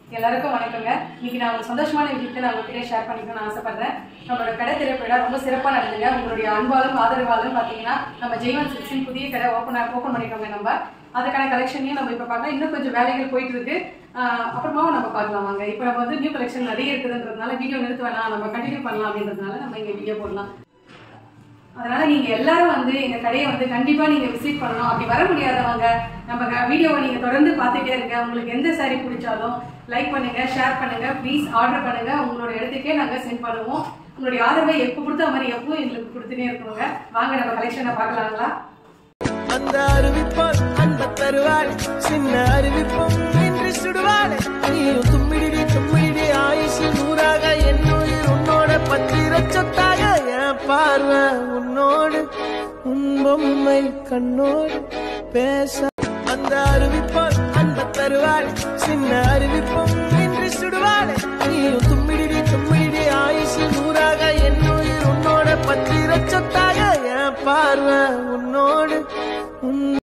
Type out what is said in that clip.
எல்லாருக்கும் வணக்கங்க இன்னைக்கு நான் ஒரு சந்தோஷமான விஷயத்தை நான் உங்ககிட்ட ஷேர் பண்ணிக்கணும்னு ஆசைப்படுறேன் நம்மளோட கடை திறப்பிட ரொம்ப சிறப்பாக நடந்துங்க உங்களுடைய அன்பாலும் ஆதரவாலும் பார்த்தீங்கன்னா நம்ம ஜெய்வன் சிக்ஸின் புதிய கடை ஓப்பன் ஓப்பன் பண்ணிருக்கோங்க நம்ம அதுக்கான கலெக்ஷனையும் நம்ம இப்போ பார்க்கலாம் இன்னும் கொஞ்சம் வேலைகள் போயிட்டு இருக்கு ஆஹ் அப்புறமாவும் நம்ம பார்க்கலாம் வாங்க இப்போ நம்ம வந்து நியூ கலெக்ஷன் நிறைய இருக்குதுன்றதுனால வீடியோ நிறுத்த வேணாம் நம்ம கண்டினியூ பண்ணலாம் அப்படின்றதுனால நம்ம இங்கே வீடியோ போடலாம் அதனால நீங்க எல்லாரும் வந்து எங்க கடையை வந்து கண்டிப்பா நீங்க விசிட் பண்ணணும் அப்படி வர முடியாதவங்க நம்ம க- வீடியோவை நீங்க தொடர்ந்து பார்த்துட்டே இருங்க உங்களுக்கு எந்த saree பிடிச்சாலும் லைக் பண்ணுங்க ஷேர் பண்ணுங்க ப்ளீஸ் ஆர்டர் பண்ணுங்க உங்களோட இடத்துக்கே நாங்க சென்ட் பண்ணுவோம் உங்களுடைய ஆதரவை எப்போ கொடுத்த மாதிரி எப்பவும் எங்களுக்கு கொடுத்துட்டே இருக்கணுங்க வாங்க நம்ம கலெக்ஷனை பார்க்கலாங்களா அந்த அறிவிப்பால் அன்ப தருவாள் சின்ன அறிவிப்பும் இன்று சுடுவாள் நீயும் தும்மிடி தும்மிடி ஆயுசு நூறாக என் உயிர் உன்னோட பத்திர சொத்தாக என் பார்வை உன்னோடு உன் பொம்மை கண்ணோடு பேச அந்த அறிவிப்பால் அன்ப தருவாள் சின்ன அறிவிப்பும் இன்று சுடுவாள் நீயும் தும்மிடி தும்மிடி ஆயுசு நூறாக என் உயிர் உன்னோட பத்திர சொத்தாக என் பார்வை உன்னோடு உன்